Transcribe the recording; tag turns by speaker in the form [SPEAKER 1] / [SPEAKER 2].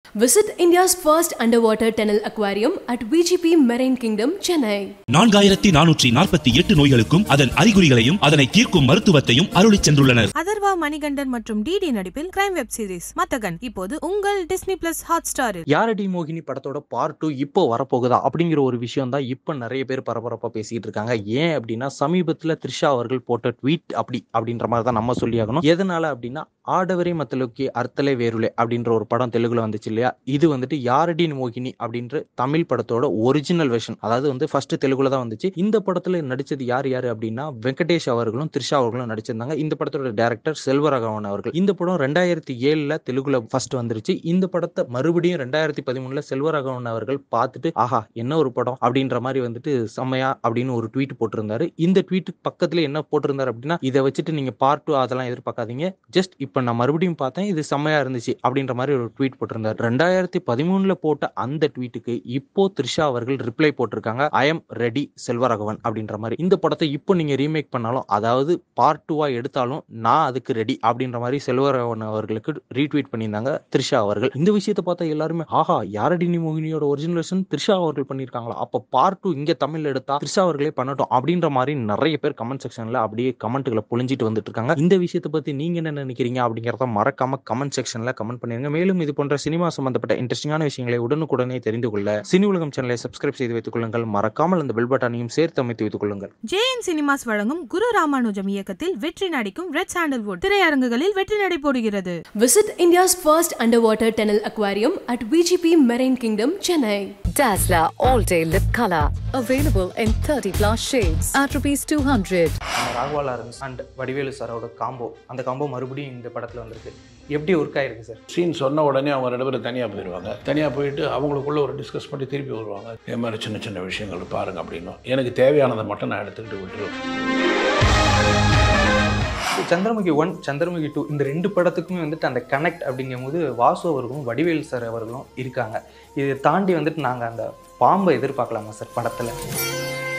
[SPEAKER 1] Visit India's first underwater tunnel aquarium at VGP Marine Kingdom, Chennai.
[SPEAKER 2] நான்காயிரத்தி நானூற்றி நாற்பத்தி எட்டு நோய்களுக்கும் அதன் அறிகுறிகளையும் அதனை தீர்க்கும் மருத்துவத்தையும் அருளிச் சென்றுள்ளனர்
[SPEAKER 3] அதர்வா மணிகண்டன் மற்றும் டிடி நடிப்பில் கிரைம் வெப் சீரிஸ் மத்தகன் இப்போது உங்கள் டிஸ்னி பிளஸ் ஹாட் ஸ்டாரில்
[SPEAKER 4] யாரடி மோகினி படத்தோட பார்ட் டூ இப்போ வரப்போகுதா அப்படிங்கிற ஒரு விஷயம் தான் இப்போ நிறைய பேர் பரபரப்பாக பேசிக்கிட்டு இருக்காங்க ஏன் அப்படின்னா சமீபத்தில் த்ரிஷா அவர்கள் போட்ட ட்வீட் அப்படி அப்படின்ற மாதிரி தான் நம்ம சொல்லியாகணும் எதனால அப்படின்னா ஆடவரே மத்தலுக்கி அர்த்தலே வேருலே அப்படின்ற ஒரு படம் தெலுங்குல வந்துச்சு இல்லையா இது வந்துட்டு யாரடி மோகினி அப்படின்ற தமிழ் படத்தோட ஒரிஜினல் வெர்ஷன் அதாவது வந்து ஃபர்ஸ்ட் தெலுங்குல தான் வந்துச்சு இந்த படத்துல நடிச்சது யார் யாரு அப்படின்னா வெங்கடேஷ் அவர்களும் த்ரிஷா அவர்களும் நடிச்சிருந்தாங்க இந்த படத்தோட டேரக்டர் செல்வராகவன் அவர்கள் இந்த படம் ரெண்டாயிரத்தி ஏழுல தெலுங்குல ஃபர்ஸ்ட் வந்துருச்சு இந்த படத்தை மறுபடியும் ரெண்டாயிரத்தி பதிமூணுல செல்வராகவன் அவர்கள் பார்த்துட்டு ஆஹா என்ன ஒரு படம் அப்படின்ற மாதிரி வந்துட்டு செம்மையா அப்படின்னு ஒரு ட்வீட் போட்டிருந்தாரு இந்த ட்வீட் பக்கத்துல என்ன போட்டிருந்தாரு அப்படின்னா இதை வச்சுட்டு நீங்க பார்ட் டூ அதெல்லாம் எதிர்பார்க்காதீங்க ஜஸ்ட் இப்ப நான் மறுபடியும் பார்த்தேன் இது செம்மையா இருந்துச்சு அப்படின்ற மாதிரி ஒரு ட்வீட் போட்டிருந்தாரு ரெண்டாயிரத்தி பதிமூணுல போட்ட அந்த ட்வீட்டுக்கு இப்போ த்ரிஷா அவர்கள் ரிப்ளை போட்டிருக்காங்க ஐ எம் ரெடி செல்வராகவன் அப்படின்ற மாதிரி இந்த படத்தை இப்போ நீங்க ரீமேக் பண்ணாலும் அதாவது பார்ட் டூவா எடுத்தாலும் நான் அதுக்கு ரெடி அப்படின்ற மாதிரி செல்வராகவன் அவர்களுக்கு ரீட்வீட் பண்ணியிருந்தாங்க த்ரிஷா அவர்கள் இந்த விஷயத்தை பார்த்தா எல்லாருமே ஆஹா யாரடி நீ மோகினியோட ஒரிஜினல் வெர்ஷன் த்ரிஷா அவர்கள் பண்ணியிருக்காங்களா அப்ப பார்ட் டூ இங்க தமிழ்ல எடுத்தா த்ரிஷா அவர்களே பண்ணட்டும் அப்படின்ற மாதிரி நிறைய பேர் கமெண்ட் செக்ஷன்ல அப்படியே கமெண்ட்களை பொழிஞ்சிட்டு வந்துட்டு இருக்காங்க இந்த விஷயத்தை பத்தி நீங்க என்ன நினைக்கிறீங்க அப்படிங்கிறத மறக்காம கமெண்ட் செக்ஷன்ல கமெண்ட் பண்ணிருங்க மேலும் இது போன்ற சினிமா சம்பந்தப்பட்ட இன்ட்ரெஸ்டிங்கான விஷயங்களை உடனுக்குடனே தெரிந்து கொள்ள சினி உலகம் சேனலை சப்ஸ்கிரைப் செய்து வைத்துக் கொள்ளுங்கள் மறக்காமல் அந்த பெல் பட்டனையும் சேர்த்து அமைத்து வைத்துக் கொள்ளுங்கள்
[SPEAKER 3] ஜேஎன் சினிமாஸ் வழங்கும் குரு ராமானுஜம் இயக்கத்தில் வெற்றி நடிக்கும் ரெட் சாண்டல்வுட் திரையரங்குகளில் வெற்றி நடை போடுகிறது
[SPEAKER 1] Visit India's first underwater tunnel aquarium at VGP Marine Kingdom, Chennai.
[SPEAKER 5] Dazzler All Day Lip Color. Available in 30 plus shades at rupees 200.
[SPEAKER 4] Raghava Lawrence and Vadivelu சாரோட காம்போ அந்த காம்போ மறுபடியும் இந்த படத்துல வந்திருக்கு எப்படி ஒர்க் ஆயிருக்கு சார்
[SPEAKER 6] சீன் சொன்ன உடனே அவங்க ரெண்டு பேரும் தனியாக போயிடுவாங்க தனியாக போயிட்டு அவங்களுக்குள்ள ஒரு டிஸ்கஸ் பண்ணி திருப்பி வருவாங்க இதே மாதிரி சின்ன சின்ன விஷயங்கள் பாருங்க அப்படின்னும் எனக்கு தேவையானதை மட்டும் நான் எடுத்துக்கிட்டு விட்டுருவேன்
[SPEAKER 4] சந்திரமுகி ஒன் சந்திரமுகி டூ இந்த ரெண்டு படத்துக்குமே வந்துட்டு அந்த கனெக்ட் அப்படிங்கும்போது வாசு அவர்களும் வடிவேல் சார் அவர்களும் இருக்காங்க இதை தாண்டி வந்துட்டு நாங்கள் அந்த பாம்பை எதிர்பார்க்கலாமா சார் படத்தில்